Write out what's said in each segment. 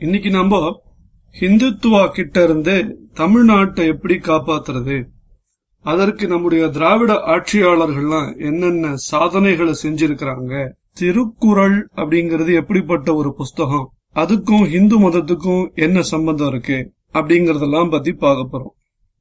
இன்னைக்கு நம்ம ஹிந்துத்துவா கிட்ட இருந்து தமிழ்நாட்டை எப்படி காப்பாத்துறது அதற்கு நம்முடைய திராவிட ஆட்சியாளர்கள்லாம் என்னென்ன சாதனைகளை செஞ்சிருக்கிறாங்க திருக்குறள் அப்படிங்கிறது எப்படிப்பட்ட ஒரு புஸ்தகம் அதுக்கும் ஹிந்து மதத்துக்கும் என்ன சம்பந்தம் இருக்கு அப்படிங்கறதெல்லாம் பத்தி பார்க்க போறோம்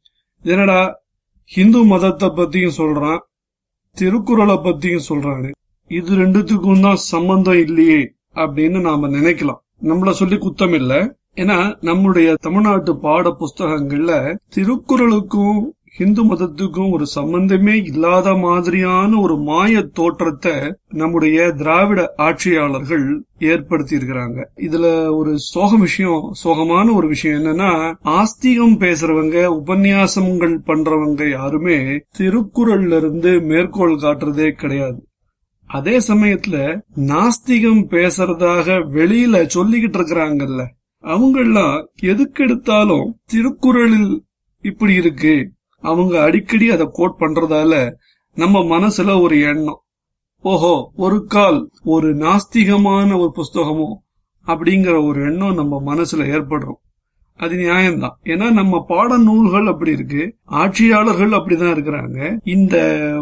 என்னடா ஹிந்து மதத்தை பத்தியும் சொல்றான் திருக்குறளை பத்தியும் சொல்றானு இது ரெண்டுத்துக்கும் தான் சம்பந்தம் இல்லையே அப்படின்னு நாம நினைக்கலாம் நம்மள சொல்லி குத்தம் இல்ல ஏன்னா நம்முடைய தமிழ்நாட்டு பாட புஸ்தகங்கள்ல திருக்குறளுக்கும் ஹிந்து மதத்துக்கும் ஒரு சம்பந்தமே இல்லாத மாதிரியான ஒரு மாய தோற்றத்தை நம்முடைய திராவிட ஆட்சியாளர்கள் ஏற்படுத்தி இருக்கிறாங்க இதுல ஒரு சோக விஷயம் சோகமான ஒரு விஷயம் என்னன்னா ஆஸ்திகம் பேசுறவங்க உபன்யாசங்கள் பண்றவங்க யாருமே திருக்குறள்ல இருந்து மேற்கோள் காட்டுறதே கிடையாது அதே சமயத்துல நாஸ்திகம் பேசுறதாக வெளியில சொல்லிக்கிட்டு இருக்கிறாங்கல்ல அவங்கெல்லாம் எதுக்கு எடுத்தாலும் திருக்குறளில் இப்படி இருக்கு அவங்க அடிக்கடி அதை கோட் பண்றதால நம்ம மனசுல ஒரு எண்ணம் ஓஹோ ஒரு கால் ஒரு நாஸ்திகமான ஒரு புஸ்தகமோ அப்படிங்கிற ஒரு எண்ணம் நம்ம மனசுல ஏற்படுறோம் அது நியாயம்தான் ஏன்னா நம்ம பாட நூல்கள் அப்படி இருக்கு ஆட்சியாளர்கள் அப்படிதான் இருக்கிறாங்க இந்த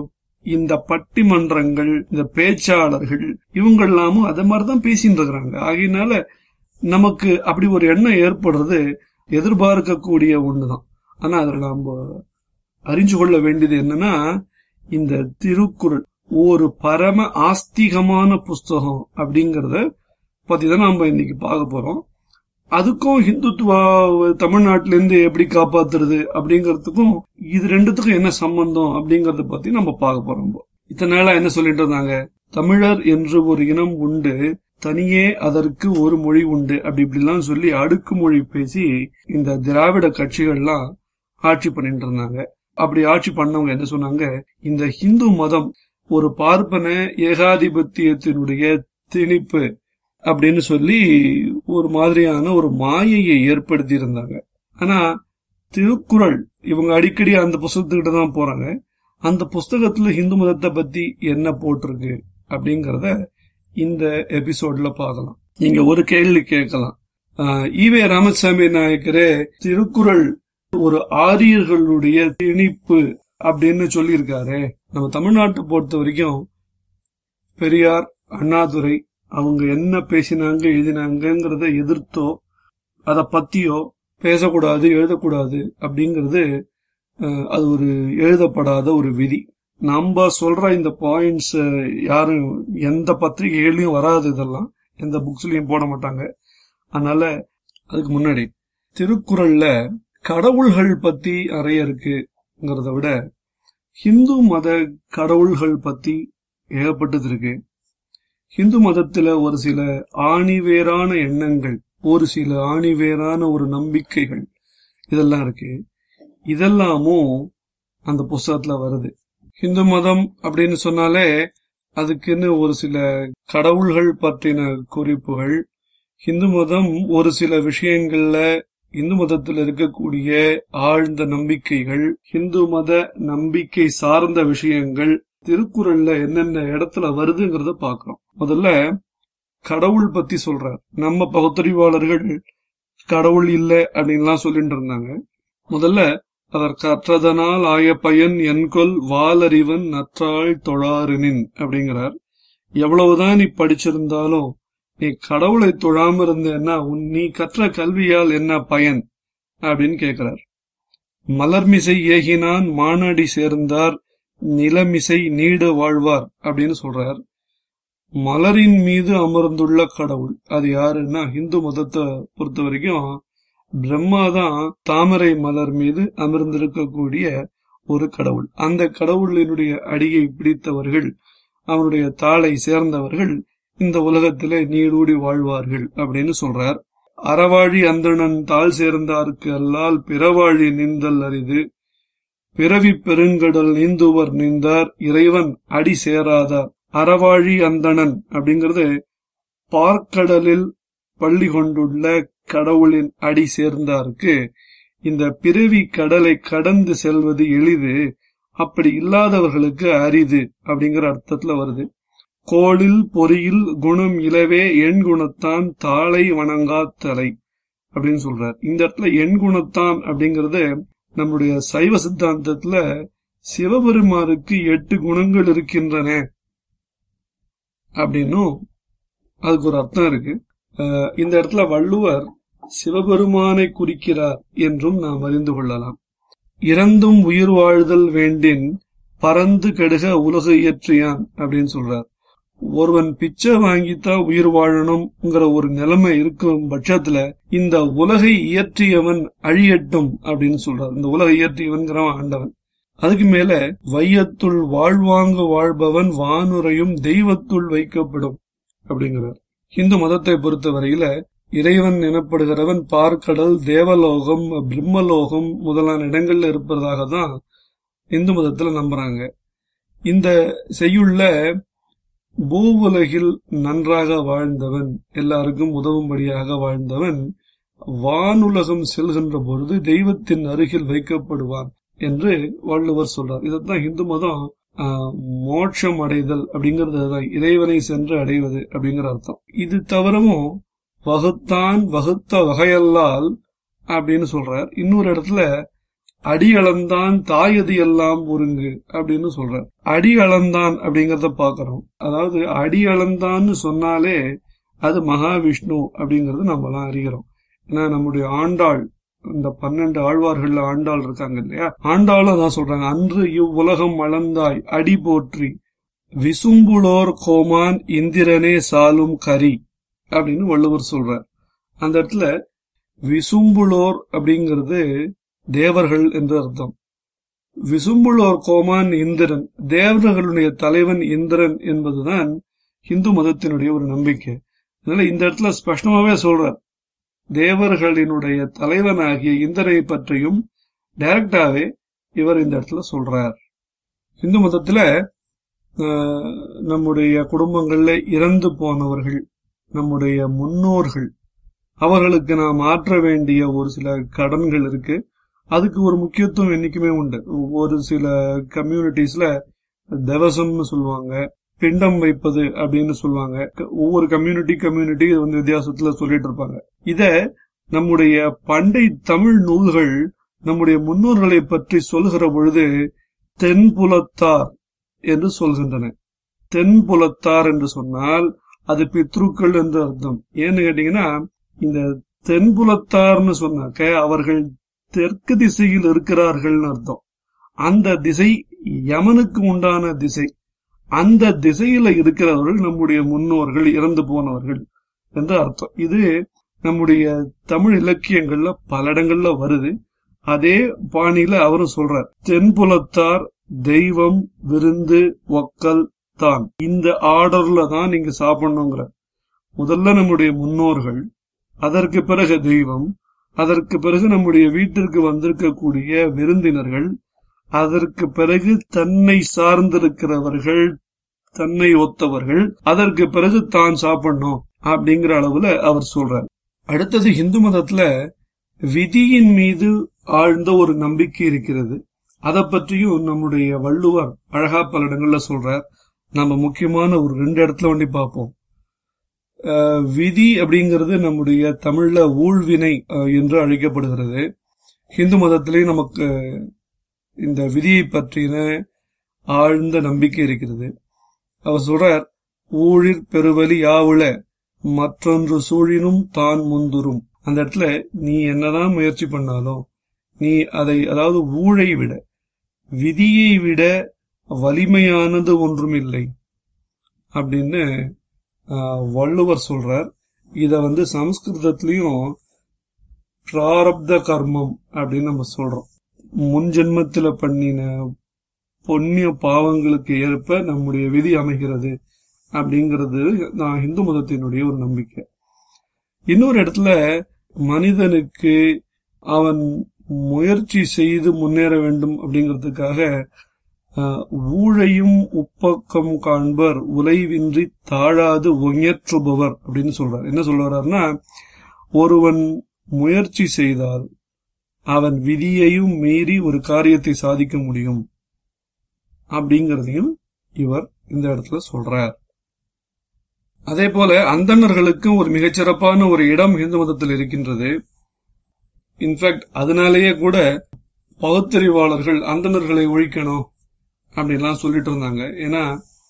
இந்த பட்டிமன்றங்கள் இந்த பேச்சாளர்கள் இவங்க எல்லாமும் அதே மாதிரிதான் பேசிட்டு இருக்கிறாங்க ஆகையினால நமக்கு அப்படி ஒரு எண்ணம் ஏற்படுறது எதிர்பார்க்கக்கூடிய ஒண்ணுதான் ஆனா அதுல நம்ம அறிஞ்சு கொள்ள வேண்டியது என்னன்னா இந்த திருக்குறள் ஒரு பரம ஆஸ்திகமான புஸ்தகம் அப்படிங்கறத பத்தி தான் நம்ம இன்னைக்கு பார்க்க போறோம் அதுக்கும் ஹிந்துத்துவா தமிழ்நாட்டில இருந்து எப்படி காப்பாத்துறது அப்படிங்கறதுக்கும் இது ரெண்டுத்துக்கும் என்ன சம்பந்தம் அப்படிங்கறத பத்தி நம்ம பார்க்க போறோம் இத்தனை நாளா என்ன சொல்லிட்டு இருந்தாங்க தமிழர் என்று ஒரு இனம் உண்டு தனியே அதற்கு ஒரு மொழி உண்டு அப்படி இப்படிலாம் சொல்லி அடுக்குமொழி பேசி இந்த திராவிட கட்சிகள்லாம் ஆட்சி பண்ணிட்டு இருந்தாங்க அப்படி ஆட்சி பண்ணவங்க என்ன சொன்னாங்க இந்த ஹிந்து மதம் ஒரு பார்ப்பன ஏகாதிபத்தியத்தினுடைய திணிப்பு அப்படின்னு சொல்லி ஒரு மாதிரியான ஒரு மாயையை ஏற்படுத்தி இருந்தாங்க ஆனா திருக்குறள் இவங்க அடிக்கடி அந்த புஸ்தகத்துக்கிட்ட தான் போறாங்க அந்த புஸ்தகத்துல ஹிந்து மதத்தை பத்தி என்ன போட்டிருக்கு அப்படிங்கறத இந்த எபிசோட்ல பார்க்கலாம் நீங்க ஒரு கேள்வி கேட்கலாம் ஈவே ராமசாமி நாயக்கரே திருக்குறள் ஒரு ஆரியர்களுடைய திணிப்பு அப்படின்னு சொல்லியிருக்காரு நம்ம தமிழ்நாட்டை பொறுத்த வரைக்கும் பெரியார் அண்ணாதுரை அவங்க என்ன பேசினாங்க எழுதினாங்கிறத எதிர்த்தோ அதை பத்தியோ பேசக்கூடாது எழுதக்கூடாது அப்படிங்கிறது அது ஒரு எழுதப்படாத ஒரு விதி நம்ம சொல்ற இந்த பாயிண்ட்ஸ் யாரும் எந்த பத்திரிகைகள்லயும் வராது இதெல்லாம் எந்த புக்ஸ்லயும் போட மாட்டாங்க அதனால அதுக்கு முன்னாடி திருக்குறள்ல கடவுள்கள் பத்தி நிறைய இருக்குங்கிறத விட ஹிந்து மத கடவுள்கள் பத்தி ஏகப்பட்டது இருக்கு ஹிந்து மதத்துல ஒரு சில ஆணிவேரான எண்ணங்கள் ஒரு சில ஆணிவேரான ஒரு நம்பிக்கைகள் இதெல்லாம் இருக்கு இதெல்லாமும் அந்த புஸ்தகத்துல வருது ஹிந்து மதம் அப்படின்னு சொன்னாலே அதுக்குன்னு ஒரு சில கடவுள்கள் பற்றின குறிப்புகள் ஹிந்து மதம் ஒரு சில விஷயங்கள்ல இந்து மதத்தில் இருக்கக்கூடிய ஆழ்ந்த நம்பிக்கைகள் ஹிந்து மத நம்பிக்கை சார்ந்த விஷயங்கள் திருக்குறள்ல என்னென்ன இடத்துல வருதுங்கிறத பாக்குறோம் முதல்ல கடவுள் பத்தி சொல்றார் நம்ம பகுத்தறிவாளர்கள் கடவுள் இல்ல அப்படின்லாம் சொல்லிட்டு இருந்தாங்க முதல்ல அதற்கு அற்றதனால் ஆய பயன் என்கொல் வாலறிவன் நற்றாள் தொழாரினின் அப்படிங்கிறார் எவ்வளவுதான் நீ படிச்சிருந்தாலும் நீ கடவுளை தொழாம இருந்தேன்னா உன் நீ கற்ற கல்வியால் என்ன பயன் அப்படின்னு கேக்குறார் மலர்மிசை ஏகினான் மானடி சேர்ந்தார் நிலமிசை நீடு வாழ்வார் அப்படின்னு சொல்றார் மலரின் மீது அமர்ந்துள்ள கடவுள் அது யாருன்னா இந்து மதத்தை பொறுத்த வரைக்கும் பிரம்மா தான் தாமரை மலர் மீது அமர்ந்திருக்கக்கூடிய ஒரு கடவுள் அந்த கடவுளினுடைய அடியை பிடித்தவர்கள் அவனுடைய தாளை சேர்ந்தவர்கள் இந்த உலகத்திலே நீடூடி வாழ்வார்கள் அப்படின்னு சொல்றார் அறவாழி அந்தணன் தாழ் சேர்ந்தார்க்கு அல்லால் பிறவாழி நின்றல் அரிது பிறவி பெருங்கடல் நீந்துவர் நீந்தார் இறைவன் அடி சேராதார் அறவாழி அந்தணன் அப்படிங்கிறது பார்க்கடலில் பள்ளி கொண்டுள்ள கடவுளின் அடி சேர்ந்தாருக்கு இந்த பிறவி கடலை கடந்து செல்வது எளிது அப்படி இல்லாதவர்களுக்கு அரிது அப்படிங்கிற அர்த்தத்துல வருது கோளில் பொறியில் குணம் இலவே எண் குணத்தான் தாளை வணங்கா தலை அப்படின்னு சொல்றார் இந்த இடத்துல எண் குணத்தான் அப்படிங்கறது நம்முடைய சைவ சித்தாந்தத்துல சிவபெருமானுக்கு எட்டு குணங்கள் இருக்கின்றன அப்படின்னும் அதுக்கு ஒரு அர்த்தம் இருக்கு அஹ் இந்த இடத்துல வள்ளுவர் சிவபெருமானை குறிக்கிறார் என்றும் நாம் அறிந்து கொள்ளலாம் இறந்தும் உயிர் வாழ்தல் வேண்டின் பறந்து கெடுக உலக இயற்றியான் அப்படின்னு சொல்றார் ஒருவன் பிச்சை வாங்கித்தான் உயிர் வாழணும்ங்கிற ஒரு நிலைமை இருக்கும் பட்சத்துல இந்த உலகை இயற்றியவன் அழியட்டும் அப்படின்னு சொல்றார் இந்த உலகை இயற்றியவன்கிறவன் ஆண்டவன் அதுக்கு மேல வையத்துள் வாழ்வாங்கு வாழ்பவன் வானுரையும் தெய்வத்துள் வைக்கப்படும் அப்படிங்கிறார் இந்து மதத்தை பொறுத்தவரையில இறைவன் எனப்படுகிறவன் பார்க்கடல் தேவலோகம் பிரம்மலோகம் முதலான இடங்கள்ல இருப்பதாக தான் இந்து மதத்துல நம்புறாங்க இந்த செய்யுள்ள பூவுலகில் நன்றாக வாழ்ந்தவன் எல்லாருக்கும் உதவும்படியாக வாழ்ந்தவன் வானுலகம் செல்கின்ற பொழுது தெய்வத்தின் அருகில் வைக்கப்படுவான் என்று வள்ளுவர் சொல்றார் இதைத்தான் இந்து மதம் ஆஹ், மோட்சம் அடைதல் அப்படிங்கிறது அதுதான் இறைவனை சென்று அடைவது அப்படிங்கிற அர்த்தம் இது தவிரவும் வகுத்தான் வகுத்த வகையல்லால் அப்படின்னு சொல்றார் இன்னொரு இடத்துல அடி அளந்தான் தாயது எல்லாம் ஒருங்கு அப்படின்னு சொல்றார் அடி அளந்தான் அப்படிங்கறத பாக்குறோம் அதாவது அடி அளந்தான்னு சொன்னாலே அது மகாவிஷ்ணு அப்படிங்கறது நம்ம எல்லாம் அறிகிறோம் ஏன்னா நம்முடைய ஆண்டாள் இந்த பன்னெண்டு ஆழ்வார்கள்ல ஆண்டாள் இருக்காங்க இல்லையா ஆண்டாளும் அதான் சொல்றாங்க அன்று இவ்வுலகம் அளந்தாய் அடி போற்றி விசும்புளோர் கோமான் இந்திரனே சாலும் கரி அப்படின்னு வள்ளுவர் சொல்றார் அந்த இடத்துல விசும்புளோர் அப்படிங்கிறது தேவர்கள் என்று அர்த்தம் விசும்புளோர் கோமான் இந்திரன் தேவர்களுடைய தலைவன் இந்திரன் என்பதுதான் இந்து மதத்தினுடைய ஒரு நம்பிக்கை அதனால இந்த இடத்துல ஸ்பஷ்டமாவே சொல்றார் தேவர்களினுடைய தலைவனாகிய இந்திரனை பற்றியும் டைரக்டாவே இவர் இந்த இடத்துல சொல்றார் இந்து மதத்துல ஆஹ், நம்முடைய குடும்பங்கள்ல இறந்து போனவர்கள் நம்முடைய முன்னோர்கள் அவர்களுக்கு நாம் ஆற்ற வேண்டிய ஒரு சில கடன்கள் இருக்கு அதுக்கு ஒரு முக்கியத்துவம் என்னைக்குமே உண்டு ஒரு சில கம்யூனிட்டிஸ்ல தேவசம்னு சொல்லுவாங்க பிண்டம் வைப்பது அப்படின்னு சொல்லுவாங்க ஒவ்வொரு கம்யூனிட்டி கம்யூனிட்டி இது வந்து வித்தியாசத்துல சொல்லிட்டு இருப்பாங்க இத நம்முடைய பண்டை தமிழ் நூல்கள் நம்முடைய முன்னோர்களை பற்றி சொல்கிற பொழுது தென்புலத்தார் என்று சொல்கின்றன தென்புலத்தார் என்று சொன்னால் அது பித்ருக்கள் என்று அர்த்தம் ஏன்னு கேட்டீங்கன்னா இந்த தென்புலத்தார்னு சொன்னாக்க அவர்கள் தெற்கு திசையில் இருக்கிறார்கள்னு அர்த்தம் அந்த திசை யமனுக்கு உண்டான திசை அந்த திசையில இருக்கிறவர்கள் நம்முடைய முன்னோர்கள் இறந்து போனவர்கள் என்று அர்த்தம் இது நம்முடைய தமிழ் இலக்கியங்கள்ல பல இடங்கள்ல வருது அதே பாணியில அவரும் சொல்றார் தென்புலத்தார் தெய்வம் விருந்து ஒக்கல் தான் இந்த ஆர்டர்ல தான் நீங்க சாப்பிடணுங்கிற முதல்ல நம்முடைய முன்னோர்கள் அதற்கு பிறகு தெய்வம் அதற்கு பிறகு நம்முடைய வீட்டிற்கு வந்திருக்கக்கூடிய விருந்தினர்கள் அதற்கு பிறகு தன்னை சார்ந்திருக்கிறவர்கள் தன்னை ஒத்தவர்கள் அதற்கு பிறகு தான் சாப்பிடணும் அப்படிங்கிற அளவுல அவர் சொல்றார் அடுத்தது இந்து மதத்துல விதியின் மீது ஆழ்ந்த ஒரு நம்பிக்கை இருக்கிறது அதை பற்றியும் நம்முடைய வள்ளுவர் அழகா பல இடங்கள்ல சொல்றார் நம்ம முக்கியமான ஒரு ரெண்டு இடத்துல வண்டி பார்ப்போம் அஹ், விதி அப்படிங்கிறது நம்முடைய தமிழ்ல ஊழ்வினை அஹ், என்று அழைக்கப்படுகிறது இந்து மதத்திலேயும் நமக்கு இந்த விதியை பற்றின ஆழ்ந்த நம்பிக்கை இருக்கிறது அவர் சொல்றார் ஊழிற் பெருவலி யாவுள மற்றொன்று சூழினும் தான் முந்துரும் அந்த இடத்துல நீ என்னதான் முயற்சி பண்ணாலும் நீ அதை அதாவது ஊழை விட விதியை விட வலிமையானது ஒன்றும் இல்லை அப்படின்னு ஆஹ், வள்ளுவர் சொல்றார் இத வந்து சமஸ்கிருதத்திலையும் பிராரப்த கர்மம் அப்படின்னு நம்ம சொல்றோம் முன் ஜென்மத்துல பண்ணின புண்ணிய பாவங்களுக்கு ஏற்ப நம்முடைய விதி அமைகிறது அப்படிங்கிறது நான் இந்து மதத்தினுடைய ஒரு நம்பிக்கை இன்னொரு இடத்துல மனிதனுக்கு அவன் முயற்சி செய்து முன்னேற வேண்டும் அப்படிங்கிறதுக்காக ஆஹ், ஊழையும் உப்பக்கம் காண்பர் உலைவின்றி தாழாது ஒயற்றுபவர் அப்படின்னு சொல்றார் என்ன சொல்ல வர்றாருன்னா ஒருவன் முயற்சி செய்தால் அவன் விதியையும் மீறி ஒரு காரியத்தை சாதிக்க முடியும் அப்படிங்கறதையும் இவர் இந்த இடத்துல சொல்றார் அதே போல அந்தணர்களுக்கும் ஒரு மிகச்சிறப்பான ஒரு இடம் இந்து மதத்தில் இருக்கின்றது இன்ஃபேக்ட் அதனாலேயே கூட பகுத்தறிவாளர்கள் அந்தணர்களை ஒழிக்கணும் அப்படின்லாம் சொல்லிட்டு இருந்தாங்க ஏன்னா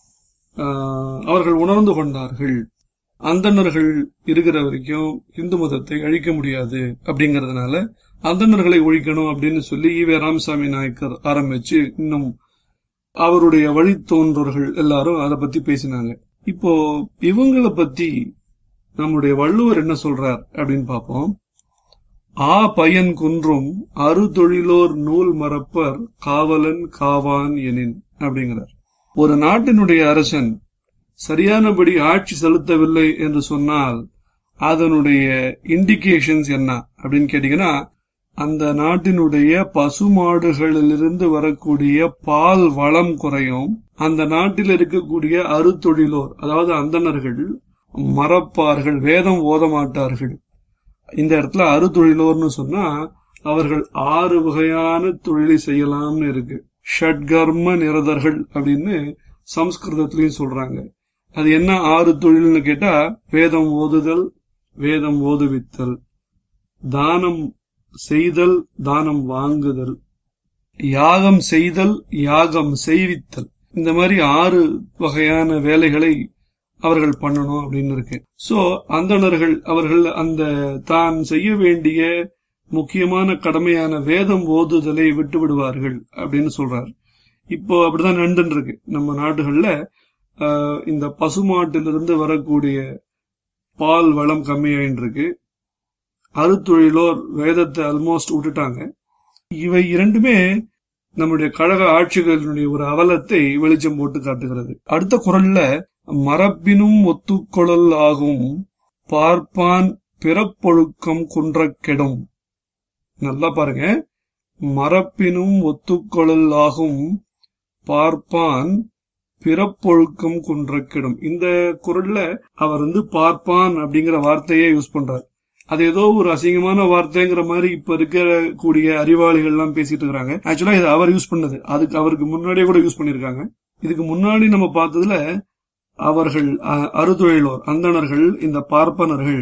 ஆஹ், அவர்கள் உணர்ந்து கொண்டார்கள் அந்தணர்கள் இருக்கிற வரைக்கும் இந்து மதத்தை அழிக்க முடியாது அப்படிங்கறதுனால அந்தணர்களை ஒழிக்கணும் அப்படின்னு சொல்லி ஈவே ராமசாமி நாயக்கர் ஆரம்பிச்சு இன்னும் அவருடைய வழித்தோன்றர்கள் எல்லாரும் அதை பத்தி பேசினாங்க இப்போ இவங்களை பத்தி நம்முடைய வள்ளுவர் என்ன சொல்றார் அப்படின்னு பார்ப்போம் ஆ பயன் குன்றும் அறுதொழிலோர் நூல் மறப்பர் காவலன் காவான் எனின் அப்படிங்கிறார் ஒரு நாட்டினுடைய அரசன் சரியானபடி ஆட்சி செலுத்தவில்லை என்று சொன்னால் அதனுடைய இண்டிகேஷன்ஸ் என்ன அப்படின்னு கேட்டீங்கன்னா அந்த நாட்டினுடைய பசுமாடுகளிலிருந்து வரக்கூடிய பால் வளம் குறையும் அந்த நாட்டில் இருக்கக்கூடிய அறுதொழிலோர் அதாவது அந்தணர்கள் மறப்பார்கள் வேதம் ஓத மாட்டார்கள் இந்த இடத்துல அறுதொழிலோர்னு சொன்னா அவர்கள் ஆறு வகையான தொழிலை செய்யலாம்னு இருக்கு ஷட்கர்ம நிரதர்கள் அப்படின்னு சம்ஸ்கிருதத்திலையும் சொல்றாங்க அது என்ன ஆறு தொழில்னு கேட்டா வேதம் ஓதுதல் வேதம் ஓதுவித்தல் தானம் செய்தல் தானம் வாங்குதல் யாகம் செய்தல் யாகம் செய்வித்தல் இந்த மாதிரி ஆறு வகையான வேலைகளை அவர்கள் பண்ணணும் அப்படின்னு இருக்கு சோ அந்தணர்கள் அவர்கள் அந்த தான் செய்ய வேண்டிய முக்கியமான கடமையான வேதம் ஓதுதலை விட்டு விடுவார்கள் அப்படின்னு சொல்றார் இப்போ அப்படிதான் நடந்துட்டு இருக்கு நம்ம நாடுகள்ல ஆஹ், இந்த பசுமாட்டிலிருந்து வரக்கூடிய பால் வளம் கம்மியாயின்னு இருக்கு அறுத்தொழிலோர் வேதத்தை ஆல்மோஸ்ட் விட்டுட்டாங்க இவை இரண்டுமே நம்முடைய கழக ஆட்சிகளினுடைய ஒரு அவலத்தை வெளிச்சம் போட்டு காட்டுகிறது அடுத்த குரல்ல மரபினும் ஒத்துக்கொள்ளல் ஆகும் பார்ப்பான் பிறப்பொழுக்கம் குன்றக் கெடும் நல்லா பாருங்க மரப்பினும் ஒத்துக்கொள்ளல் ஆகும் பார்ப்பான் பிறப்பொழுக்கம் குன்றக் கெடும் இந்த குரல்ல அவர் வந்து பார்ப்பான் அப்படிங்கிற வார்த்தையே யூஸ் பண்றார் அது ஏதோ ஒரு அசிங்கமான வார்த்தைங்கிற மாதிரி இப்ப இருக்கிற கூடிய அறிவாளிகள் எல்லாம் பேசிட்டு இருக்காங்க ஆக்சுவலா இது அவர் யூஸ் பண்ணது அதுக்கு அவருக்கு முன்னாடியே கூட யூஸ் பண்ணிருக்காங்க இதுக்கு முன்னாடி நம்ம பார்த்ததுல அவர்கள் அ- அறுதொழிலோர் அந்தணர்கள் இந்த பார்ப்பனர்கள்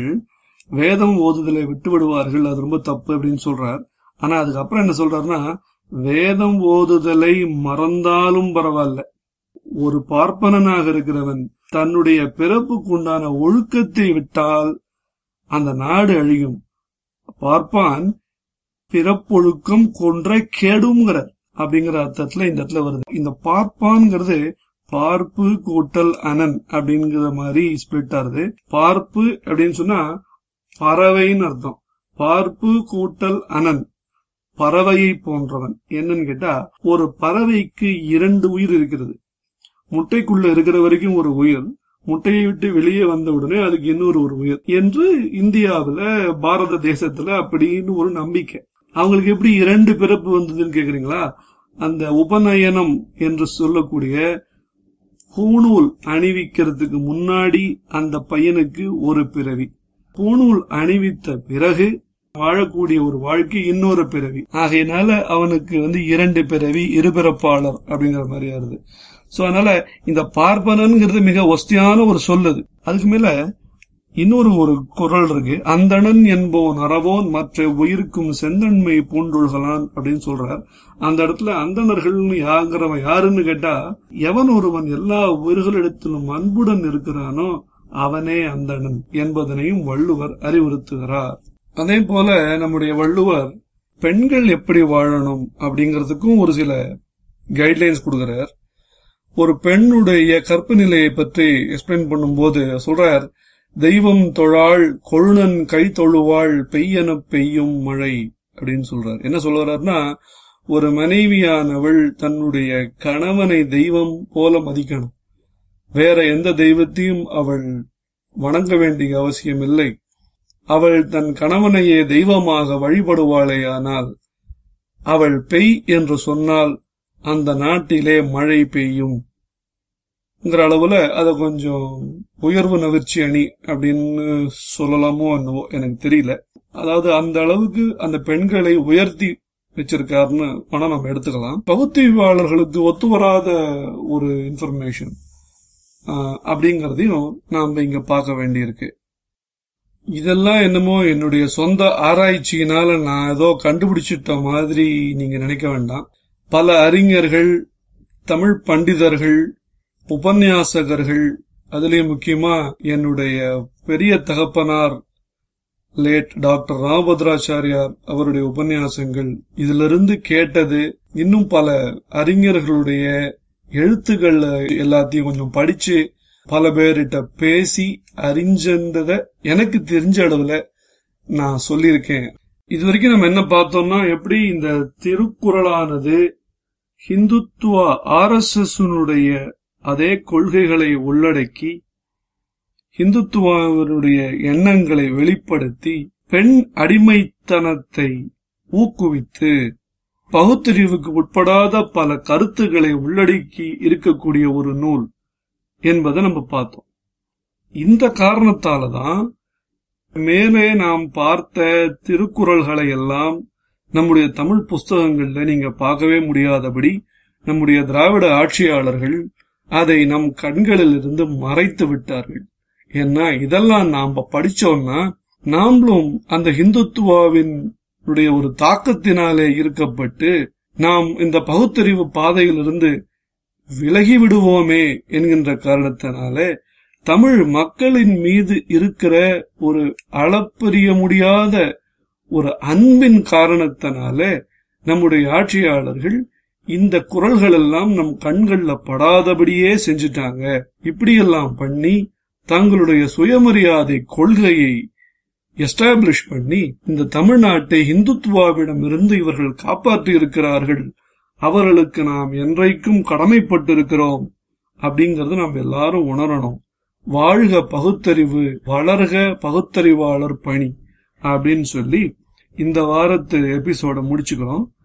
வேதம் ஓதுதலை விட்டு விடுவார்கள் அது ரொம்ப தப்பு அப்படின்னு சொல்றார் ஆனா அதுக்கப்புறம் என்ன சொல்றாருன்னா வேதம் ஓதுதலை மறந்தாலும் பரவாயில்ல ஒரு பார்ப்பனனாக இருக்கிறவன் தன்னுடைய பிறப்புக்கு உண்டான ஒழுக்கத்தை விட்டால் அந்த நாடு அழியும் பார்ப்பான் பிறப்பொழுக்கம் கொன்ற கெடுங்கிறார் அப்படிங்கிற அர்த்தத்துல இந்த இடத்துல வருது இந்த பார்ப்பான்ங்கிறது பார்ப்பு கூட்டல் அனன் அப்படிங்கிற மாதிரி ஸ்பிளிட் ஆகுது பார்ப்பு அப்படின்னு சொன்னா பறவைன்னு அர்த்தம் பார்ப்பு கூட்டல் அனன் பறவையை போன்றவன் என்னன்னு கேட்டா ஒரு பறவைக்கு இரண்டு உயிர் இருக்கிறது முட்டைக்குள்ள இருக்கிற வரைக்கும் ஒரு உயிர் முட்டையை விட்டு வெளியே வந்த உடனே அதுக்கு இன்னொரு ஒரு உயிர் என்று இந்தியாவுல பாரத தேசத்துல அப்படின்னு ஒரு நம்பிக்கை அவங்களுக்கு எப்படி இரண்டு பிறப்பு வந்ததுன்னு கேக்குறீங்களா அந்த உபநயனம் என்று சொல்லக்கூடிய பூணூல் அணிவிக்கிறதுக்கு முன்னாடி அந்த பையனுக்கு ஒரு பிறவி பூணூல் அணிவித்த பிறகு வாழக்கூடிய ஒரு வாழ்க்கை இன்னொரு பிறவி ஆகையினால அவனுக்கு வந்து இரண்டு பிறவி இருபிறப்பாளர் அப்படிங்கிற மாதிரி ஆறுது சோ அதனால இந்த பார்ப்பனன்கிறது மிக ஒஸ்தியான ஒரு சொல் அது அதுக்கு மேல இன்னொரு ஒரு குரல் இருக்கு அந்தணன் என்போன் அறவோன் மற்ற உயிருக்கும் செந்தன்மை பூண்டுள்களான் அப்படின்னு சொல்றார் அந்த இடத்துல அந்தணர்கள்னு யாங்கிறவன் யாருன்னு கேட்டா எவன் ஒருவன் எல்லா உயிர்களிடத்திலும் அன்புடன் இருக்கிறானோ அவனே அந்தணன் என்பதனையும் வள்ளுவர் அறிவுறுத்துகிறார் அதே போல நம்முடைய வள்ளுவர் பெண்கள் எப்படி வாழணும் அப்படிங்கிறதுக்கும் ஒரு சில கைட்லைன்ஸ் கொடுக்கிறார் ஒரு பெண்ணுடைய கற்பு நிலையை பற்றி எக்ஸ்பிளைன் பண்ணும்போது சொல்றார் தெய்வம் தொழாள் கொழுனன் கை தொழுவாள் பெய்யென பெய்யும் மழை அப்படின்னு சொல்றார் என்ன சொல்றாருன்னா ஒரு மனைவியானவள் தன்னுடைய கணவனை தெய்வம் போல மதிக்கணும் வேற எந்த தெய்வத்தையும் அவள் வணங்க வேண்டிய அவசியம் இல்லை அவள் தன் கணவனையே தெய்வமாக வழிபடுவாளேயானால் அவள் பெய் என்று சொன்னால் அந்த நாட்டிலே மழை பெய்யும் அளவுல அத கொஞ்சம் உயர்வு நவிர்ச்சி அணி அப்படின்னு சொல்லலாமோ என்னவோ எனக்கு தெரியல அதாவது அந்த அளவுக்கு அந்த பெண்களை உயர்த்தி வச்சிருக்காருன்னு வேணா நம்ம எடுத்துக்கலாம் பகுத்தறிவாளர்களுக்கு ஒத்து வராத ஒரு இன்ஃபர்மேஷன் அப்படிங்கறதையும் நாம இங்க பார்க்க வேண்டியிருக்கு இதெல்லாம் என்னமோ என்னுடைய சொந்த ஆராய்ச்சியினால நான் ஏதோ கண்டுபிடிச்சிட்ட மாதிரி நீங்க நினைக்க வேண்டாம் பல அறிஞர்கள் தமிழ் பண்டிதர்கள் உபன்யாசகர்கள் அதுலயும் முக்கியமா என்னுடைய பெரிய தகப்பனார் லேட் டாக்டர் ராமபத்ராச்சாரியார் அவருடைய உபன்யாசங்கள் இதிலிருந்து கேட்டது இன்னும் பல அறிஞர்களுடைய எழுத்துக்கள் எல்லாத்தையும் கொஞ்சம் படிச்சு பல பேர்கிட்ட பேசி அறிஞ்சத எனக்கு தெரிஞ்ச அளவுல நான் சொல்லியிருக்கேன் இது வரைக்கும் நம்ம என்ன பார்த்தோம்னா எப்படி இந்த திருக்குறளானது ஹிந்துத்துவ ஆர் எஸ் எஸ் அதே கொள்கைகளை உள்ளடக்கி ஹிந்துத்துவனுடைய எண்ணங்களை வெளிப்படுத்தி பெண் அடிமைத்தனத்தை ஊக்குவித்து பகுத்தறிவுக்கு உட்படாத பல கருத்துக்களை உள்ளடக்கி இருக்கக்கூடிய ஒரு நூல் என்பதை நம்ம பார்த்தோம் இந்த காரணத்தால தான் மேலே நாம் பார்த்த திருக்குறள்களை எல்லாம் நம்முடைய தமிழ் புஸ்தகங்கள்ல நீங்க பார்க்கவே முடியாதபடி நம்முடைய திராவிட ஆட்சியாளர்கள் அதை நம் கண்களில் இருந்து மறைத்து விட்டார்கள் ஏன்னா இதெல்லாம் நாம படிச்சோம்னா நாமளும் அந்த ஹிந்துத்துவாவின் உடைய ஒரு தாக்கத்தினாலே இருக்கப்பட்டு நாம் இந்த பகுத்தறிவு பாதையிலிருந்து விலகி விடுவோமே என்கின்ற காரணத்தினாலே தமிழ் மக்களின் மீது இருக்கிற ஒரு அளப்பெரிய முடியாத ஒரு அன்பின் காரணத்தினால நம்முடைய ஆட்சியாளர்கள் இந்த குரல்கள் எல்லாம் நம் கண்கள்ல படாதபடியே செஞ்சுட்டாங்க இப்படியெல்லாம் பண்ணி தங்களுடைய சுயமரியாதை கொள்கையை எஸ்டாப்ளிஷ் பண்ணி இந்த தமிழ்நாட்டை இந்துத்துவாவிடம் இருந்து இவர்கள் காப்பாற்றி இருக்கிறார்கள் அவர்களுக்கு நாம் என்றைக்கும் கடமைப்பட்டிருக்கிறோம் அப்படிங்கறத நாம் எல்லாரும் உணரணும் வாழ்க பகுத்தறிவு வளர்க பகுத்தறிவாளர் பணி அப்படின்னு சொல்லி இந்த வாரத்து எபிசோட முடிச்சுக்கிறோம்